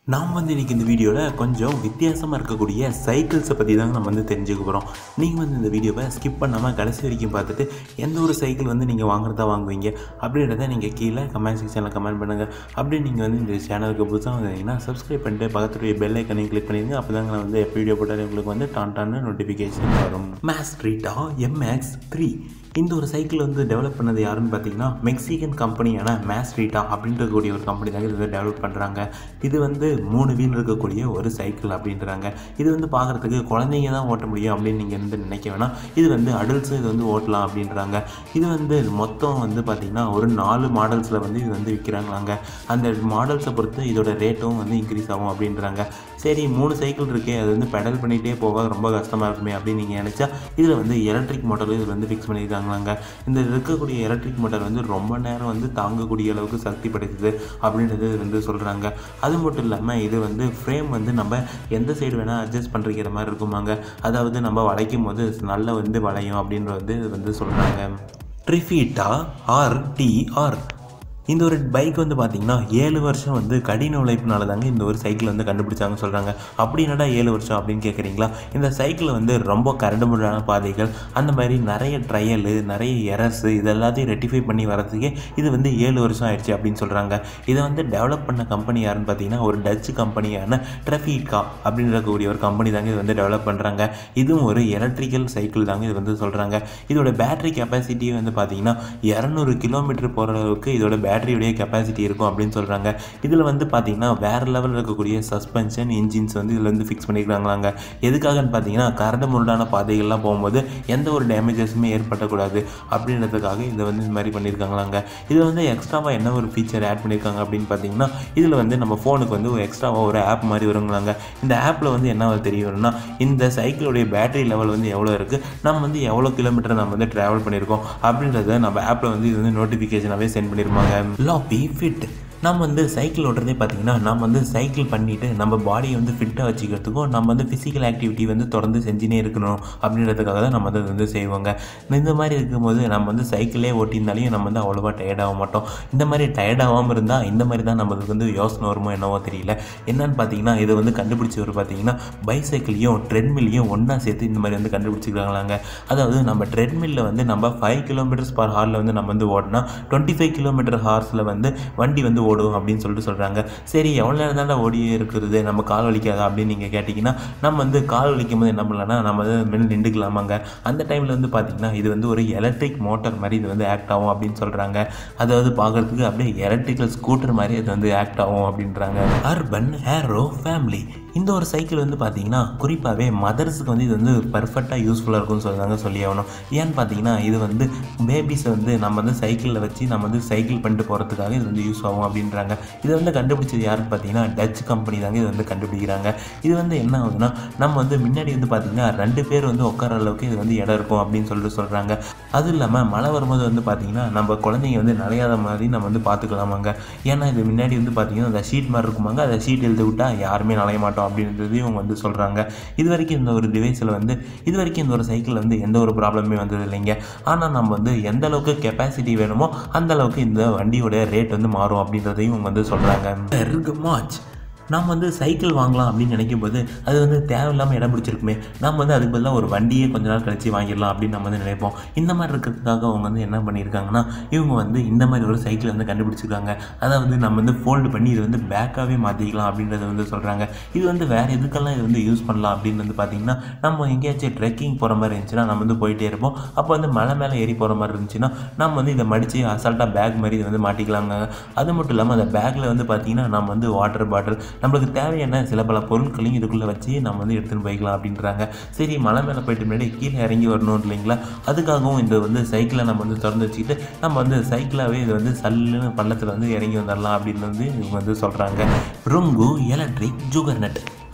நாம் வந்து இன்றைக்கி இந்த வீடியோவில் கொஞ்சம் வித்தியாசமாக இருக்கக்கூடிய சைக்கிள்ஸை பற்றி தாங்க நம்ம வந்து தெரிஞ்சுக்க போகிறோம் நீங்கள் வந்து இந்த வீடியோவை ஸ்கிப் பண்ணாமல் கடைசி வரைக்கும் பார்த்துட்டு எந்த ஒரு சைக்கிள் வந்து நீங்கள் வாங்குறதா வாங்குவீங்க அப்படின்றத நீங்கள் கீழே கமெண்ட் செக்ஷனில் கமெண்ட் பண்ணுங்கள் அப்படியே நீங்கள் வந்து இந்த சேனலுக்கு புதுசாக வந்தீங்கன்னா சப்ஸ்கிரைப் பண்ணிட்டு பக்கத்துடைய பெல் ஐக்கனையும் கிளிக் பண்ணிடுங்க அப்போ தாங்க நான் வந்து எப்போ வீடியோ போட்டாலும் உங்களுக்கு வந்து டான் டான்னு நோட்டிஃபிகேஷன் வரும் மேஸ் ட்ரீட்டா எம்எக்ஸ் த்ரீ இந்த ஒரு சைக்கிள் வந்து டெவலப் பண்ணது யாருன்னு பார்த்தீங்கன்னா மெக்சிகன் கம்பெனியான மேஸ்ட்ரீட்டா அப்படின்ற கூடிய ஒரு கம்பெனி தாங்க இது வந்து டெவலப் பண்ணுறாங்க இது வந்து மூணு வீல் இருக்கக்கூடிய ஒரு சைக்கிள் அப்படின்றாங்க இது வந்து பார்க்குறதுக்கு குழந்தைங்க தான் ஓட்ட முடியும் அப்படின்னு நீங்கள் வந்து நினைக்க வேணாம் இது வந்து அடல்ட்ஸும் இது வந்து ஓட்டலாம் அப்படின்றாங்க இது வந்து மொத்தம் வந்து பார்த்திங்கன்னா ஒரு நாலு மாடல்ஸில் வந்து இது வந்து விற்கிறாங்களாங்க அந்த மாடல்ஸை பொறுத்து இதோட ரேட்டும் வந்து இன்க்ரீஸ் ஆகும் அப்படின்றாங்க சரி மூணு சைக்கிள் இருக்கே அது வந்து பெடல் பண்ணிகிட்டே போக ரொம்ப கஷ்டமாக இருக்குமே அப்படின்னு நீங்கள் நினச்சா இதில் வந்து எலக்ட்ரிக் மோட்டர் இது வந்து ஃபிக்ஸ் பண்ணியிருக்காங்களாங்க இந்த இருக்கக்கூடிய எலக்ட்ரிக் மோட்டார் வந்து ரொம்ப நேரம் வந்து தாங்கக்கூடிய அளவுக்கு சக்தி படைத்தது அப்படின்றது வந்து சொல்கிறாங்க அது மட்டும் இல்லாமல் இது வந்து ஃப்ரேம் வந்து நம்ம எந்த சைடு வேணால் அட்ஜஸ்ட் பண்ணிக்கிற மாதிரி இருக்குமாங்க அதாவது நம்ம வளைக்கும் போது நல்லா வந்து வளையும் அப்படின்றது வந்து இது வந்து சொல்கிறாங்க ட்ரிஃபீட்டா ஆர் டிஆர் இந்த ஒரு பைக் வந்து பார்த்திங்கன்னா ஏழு வருஷம் வந்து கடின உழைப்புனால தாங்க இந்த ஒரு சைக்கிள் வந்து கண்டுபிடிச்சாங்கன்னு சொல்கிறாங்க அப்படி என்னடா ஏழு வருஷம் அப்படின்னு கேட்குறீங்களா இந்த சைக்கிள் வந்து ரொம்ப கரடுமுரடான பாதைகள் அந்த மாதிரி நிறைய ட்ரையலு நிறைய எரர்ஸ் இது எல்லாத்தையும் ரெட்டிஃபை பண்ணி வரதுக்கே இது வந்து ஏழு வருஷம் ஆயிடுச்சு அப்படின்னு சொல்கிறாங்க இதை வந்து டெவலப் பண்ண கம்பெனி யாருன்னு பார்த்தீங்கன்னா ஒரு டச்சு கம்பெனியான ட்ரஃபீட்கா அப்படின்ற கூடிய ஒரு கம்பெனி தாங்க இது வந்து டெவலப் பண்ணுறாங்க இதுவும் ஒரு எலக்ட்ரிக்கல் சைக்கிள் தாங்க இது வந்து சொல்கிறாங்க இதோட பேட்டரி கெப்பாசிட்டி வந்து பார்த்தீங்கன்னா இரநூறு கிலோமீட்டர் போகிற அளவுக்கு இதோட பேட்டரியுடைய கெப்பாசிட்டி இருக்கும் அப்படின்னு சொல்கிறாங்க இதில் வந்து பார்த்தீங்கன்னா வேறு லெவலில் இருக்கக்கூடிய சஸ்பென்ஷன் இன்ஜின்ஸ் வந்து இதில் வந்து ஃபிக்ஸ் பண்ணியிருக்காங்களாங்க எதுக்காகன்னு பார்த்தீங்கன்னா கரடு முரடான பாதைகள்லாம் போகும்போது எந்த ஒரு டேமேஜஸுமே ஏற்படக்கூடாது அப்படின்றதுக்காக இதை வந்து இந்த மாதிரி பண்ணியிருக்காங்களாங்க இதில் வந்து எக்ஸ்ட்ராவாக என்ன ஒரு ஃபீச்சர் ஆட் பண்ணியிருக்காங்க அப்படின்னு பார்த்தீங்கன்னா இதில் வந்து நம்ம ஃபோனுக்கு வந்து ஒரு எக்ஸ்ட்ராவாக ஒரு ஆப் மாதிரி வருங்களாங்க இந்த ஆப்பில் வந்து என்ன தெரியும்னா இந்த சைக்கிளுடைய பேட்டரி லெவல் வந்து எவ்வளோ இருக்குது நம்ம வந்து எவ்வளோ கிலோமீட்டர் நம்ம வந்து ட்ராவல் பண்ணியிருக்கோம் அப்படின்றத நம்ம ஆப்பில் வந்து இது வந்து நோட்டிஃபிகேஷனாகவே சென்ட் பண்ணியிருப்பாங்க லாபி ஃபிட் நம்ம வந்து சைக்கிள் ஓட்டுறதே பார்த்திங்கன்னா நம்ம வந்து சைக்கிள் பண்ணிவிட்டு நம்ம பாடியை வந்து ஃபிட்டாக வச்சுக்கிறதுக்கும் நம்ம வந்து ஃபிசிக்கல் ஆக்டிவிட்டி வந்து தொடர்ந்து செஞ்சுனே இருக்கணும் அப்படின்றதுக்காக தான் நம்ம அதை வந்து செய்வோங்க இந்த மாதிரி இருக்கும்போது நம்ம வந்து சைக்கிளே ஓட்டியிருந்தாலையும் நம்ம வந்து அவ்வளோவா டயர்ட் ஆக மாட்டோம் இந்த மாதிரி டயர்ட் ஆகாமல் இருந்தால் இந்த மாதிரி தான் நம்மளுக்கு வந்து யோசனை வருமோ என்னவோ தெரியல என்னன்னு பார்த்தீங்கன்னா இதை வந்து கண்டுபிடிச்சவர் பார்த்தீங்கன்னா பைசைக்கிளையும் ட்ரெட்மில்லையும் ஒன்றா சேர்த்து இந்த மாதிரி வந்து கண்டுபிடிச்சிருக்காங்களாங்க அதாவது நம்ம ட்ரெட்மில்லில் வந்து நம்ம ஃபைவ் கிலோமீட்டர்ஸ் பர் ஹாரில் வந்து நம்ம வந்து ஓடினா டுவெண்ட்டி ஃபைவ் கிலோமீட்டர் ஹார்ஸில் வந்து வண்டி வந்து ஓடும் அப்படின்னு சொல்லிட்டு சொல்கிறாங்க சரி எவ்வளோ நேரம் தானே ஓடி இருக்கிறது நம்ம கால் வலிக்காதா அப்படின்னு நீங்கள் கேட்டிங்கன்னா நம்ம வந்து கால் வலிக்கும் போது என்ன பண்ணலாம்னா நம்ம வந்து மென்னு நின்றுக்கலாமாங்க அந்த டைமில் வந்து பார்த்திங்கன்னா இது வந்து ஒரு எலக்ட்ரிக் மோட்டார் மாதிரி இது வந்து ஆக்ட் ஆகும் அப்படின்னு சொல்கிறாங்க அதாவது பார்க்குறதுக்கு அப்படியே எலக்ட்ரிக்கல் ஸ்கூட்டர் மாதிரி இது வந்து ஆக்ட் ஆகும் அப்படின்றாங்க அர்பன் ஹேரோ ஃபேமிலி இந்த ஒரு சைக்கிள் வந்து பார்த்தீங்கன்னா குறிப்பாகவே மதர்ஸுக்கு வந்து இது வந்து பர்ஃபெக்டாக யூஸ்ஃபுல்லாக இருக்கும்னு சொல்லுறாங்க சொல்லி ஆகணும் ஏன்னு பார்த்தீங்கன்னா இது வந்து பேபிஸை வந்து நம்ம வந்து சைக்கிளில் வச்சு நம்ம வந்து சைக்கிள் பண்ணிட்டு போகிறதுக்காக இது வந்து யூஸ் ஆகும் அப்படின்றாங்க இதை வந்து கண்டுபிடிச்சது யாருன்னு பார்த்தீங்கன்னா டச் கம்பெனி தாங்க இது வந்து கண்டுபிடிக்கிறாங்க இது வந்து என்ன ஆகுதுன்னா நம்ம வந்து முன்னாடி வந்து பார்த்திங்கன்னா ரெண்டு பேர் வந்து உட்கார அளவுக்கு இது வந்து இடம் இருக்கும் அப்படின்னு சொல்லிட்டு சொல்கிறாங்க அதுவும் இல்லாமல் மழை வரும்போது வந்து பார்த்திங்கன்னா நம்ம குழந்தைங்க வந்து நனையாத மாதிரி நம்ம வந்து பார்த்துக்கலாமாங்க ஏன்னா இது முன்னாடி வந்து பார்த்திங்கன்னா அந்த ஷீட் மாதிரி இருக்குமாங்க அந்த ஷீட் எழுதி விட்டால் யாருமே நனைய மாட்டோம் அப்படின்றதையும் இவங்க வந்து சொல்கிறாங்க இது வரைக்கும் இந்த ஒரு டிவைஸில் வந்து இது வரைக்கும் இந்த ஒரு சைக்கிளில் வந்து எந்த ஒரு ப்ராப்ளமே வந்தது இல்லைங்க ஆனால் நம்ம வந்து எந்த அளவுக்கு கெப்பாசிட்டி வேணுமோ அந்த அளவுக்கு இந்த வண்டியோட ரேட் வந்து மாறும் அப்படின்றதையும் இவங்க வந்து சொல்கிறாங்க மார்ச் நாம் வந்து சைக்கிள் வாங்கலாம் அப்படின்னு நினைக்கும் போது அது வந்து தேவையில்லாமல் இடம் பிடிச்சிருக்குமே நம்ம வந்து அதுக்கு பதிலாக ஒரு வண்டியே கொஞ்ச நாள் கழிச்சு வாங்கிடலாம் அப்படின்னு நம்ம வந்து நினைப்போம் இந்த மாதிரி இருக்கிறதுக்காக அவங்க வந்து என்ன பண்ணியிருக்காங்கன்னா இவங்க வந்து இந்த மாதிரி ஒரு சைக்கிள் வந்து கண்டுபிடிச்சிருக்காங்க அதாவது நம்ம வந்து ஃபோல்டு பண்ணி இது வந்து பேக்காகவே மாற்றிக்கலாம் அப்படின்றத வந்து சொல்கிறாங்க இது வந்து வேறு எதுக்கெல்லாம் இது வந்து யூஸ் பண்ணலாம் அப்படின்னு வந்து பார்த்திங்கன்னா நம்ம எங்கேயாச்சும் ட்ரெக்கிங் போகிற மாதிரி இருந்துச்சுன்னா நம்ம வந்து போயிட்டே இருப்போம் அப்போ வந்து மலை மேலே ஏறி போகிற மாதிரி இருந்துச்சுன்னா நம்ம வந்து இதை மடித்து அசால்ட்டாக பேக் மாதிரி இதை வந்து மாட்டிக்கலாங்க அது மட்டும் இல்லாமல் அந்த பேக்கில் வந்து பார்த்திங்கன்னா நம்ம வந்து வாட்டர் பாட்டில் நம்மளுக்கு தேவையான சில பல பொருட்களையும் இதுக்குள்ளே வச்சு நம்ம வந்து எடுத்துகிட்டு போய்க்கலாம் அப்படின்றாங்க சரி மலை மேலே போயிட்டு முன்னாடி கீழே இறங்கி வரணும் இல்லைங்களா அதுக்காகவும் இந்த வந்து சைக்கிளை நம்ம வந்து திறந்து வச்சுக்கிட்டு நம்ம வந்து சைக்கிளாகவே இது வந்து சல்லுன்னு பள்ளத்தில் வந்து இறங்கி வந்துடலாம் அப்படின்னு வந்து இவங்க வந்து சொல்கிறாங்க ருங்கு எலக்ட்ரிக் ஜூகர்நட்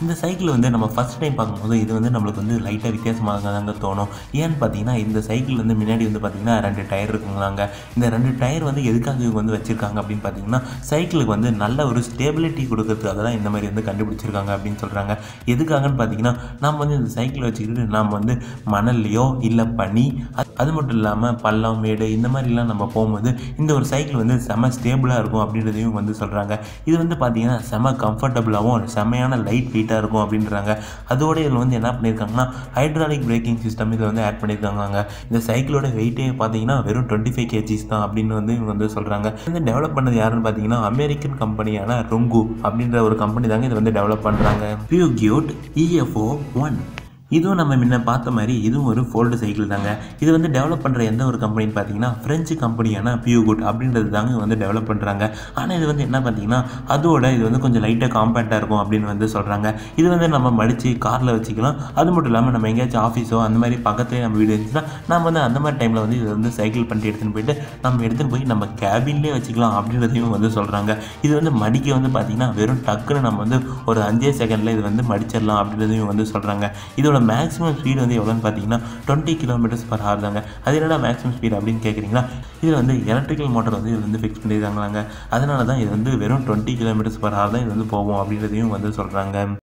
இந்த சைக்கிள் வந்து நம்ம ஃபஸ்ட் டைம் பார்க்கும்போது இது வந்து நம்மளுக்கு வந்து லைட்டாக வித்தியாசமாக தாங்க தோணும் ஏன்னு பார்த்தீங்கன்னா இந்த சைக்கிள் வந்து முன்னாடி வந்து பார்த்தீங்கன்னா ரெண்டு டயர் இருக்குங்களாங்க இந்த ரெண்டு டயர் வந்து எதுக்காக இவங்க வந்து வச்சுருக்காங்க அப்படின்னு பார்த்தீங்கன்னா சைக்கிளுக்கு வந்து நல்ல ஒரு ஸ்டேபிலிட்டி கொடுக்கறதுக்காக தான் இந்த மாதிரி வந்து கண்டுபிடிச்சிருக்காங்க அப்படின்னு சொல்கிறாங்க எதுக்காகன்னு பார்த்தீங்கன்னா நம்ம வந்து இந்த சைக்கிளை வச்சுக்கிட்டு நம்ம வந்து மணல்லையோ இல்லை பனி அது- அது மட்டும் இல்லாமல் பள்ளம் மேடு இந்த மாதிரிலாம் நம்ம போகும்போது இந்த ஒரு சைக்கிள் வந்து செம ஸ்டேபிளாக இருக்கும் அப்படின்றதையும் வந்து சொல்கிறாங்க இது வந்து பார்த்தீங்கன்னா செம கம்ஃபர்டபுளாகவும் செமையான லைட் வெயிட்டாக இருக்கும் அப்படின்றாங்க அதோட இதில் வந்து என்ன பண்ணியிருக்காங்கன்னா ஹைட்ராலிக் பிரேக்கிங் சிஸ்டம் இதை வந்து ஆட் பண்ணியிருக்காங்க இந்த சைக்கிளோட வெயிட்டே பார்த்தீங்கன்னா வெறும் டுவெண்ட்டி ஃபைவ் கேஜிஸ் தான் அப்படின்னு வந்து இவங்க வந்து சொல்கிறாங்க இந்த டெவலப் பண்ணது யாருன்னு பார்த்தீங்கன்னா அமெரிக்கன் கம்பெனியான ரொங்கு அப்படின்ற ஒரு கம்பெனி தாங்க இதை வந்து டெவலப் பண்ணுறாங்க பியூ கியூட் இஎஃப்ஓ ஒன் இதுவும் நம்ம முன்ன பார்த்த மாதிரி இதுவும் ஒரு ஃபோல்டு சைக்கிள் தாங்க இது வந்து டெவலப் பண்ணுற எந்த ஒரு கம்பெனின்னு பார்த்தீங்கன்னா ஃப்ரெஞ்சு கம்பெனியான பியூகுட் அப்படின்றது தாங்க வந்து டெவலப் பண்ணுறாங்க ஆனால் இது வந்து என்ன பார்த்தீங்கன்னா அதோட இது வந்து கொஞ்சம் லைட்டாக காம்பேக்டாக இருக்கும் அப்படின்னு வந்து சொல்கிறாங்க இது வந்து நம்ம மடித்து காரில் வச்சுக்கலாம் அது மட்டும் இல்லாமல் நம்ம எங்கேயாச்சும் ஆஃபீஸோ அந்த மாதிரி பக்கத்துலேயே நம்ம வீடு இருந்துச்சுன்னா நம்ம வந்து அந்த மாதிரி டைமில் வந்து இதை வந்து சைக்கிள் பண்ணிட்டு எடுத்துன்னு போயிட்டு நம்ம எடுத்துன்னு போய் நம்ம கேபின்லேயே வச்சுக்கலாம் அப்படின்றதையும் வந்து சொல்கிறாங்க இது வந்து மடிக்க வந்து பார்த்திங்கன்னா வெறும் டக்குன்னு நம்ம வந்து ஒரு அஞ்சே செகண்டில் இது வந்து மடிச்சிடலாம் அப்படின்றதையும் வந்து சொல்கிறாங்க இதோட மேக்ஸிமம் ஸ்பீடு வந்து எவ்வளோன்னு பார்த்தீங்கன்னா டுவெண்ட்டி கிலோமீட்டர்ஸ் பர் ஹவர் தாங்க அது என்னடா மேக்ஸிமம் ஸ்பீட் அப்படின்னு கேட்குறீங்களா இதில் வந்து எலக்ட்ரிக்கல் மோட்டர் வந்து இது வந்து ஃபிக்ஸ் பண்ணியிருக்காங்களாங்க அதனால தான் இது வந்து வெறும் டுவெண்ட்டி கிலோமீட்டர்ஸ் பர் ஹவர் தான் இது வந்து போகும் அப்படின்றதையும் வந்து சொல்கிறாங்க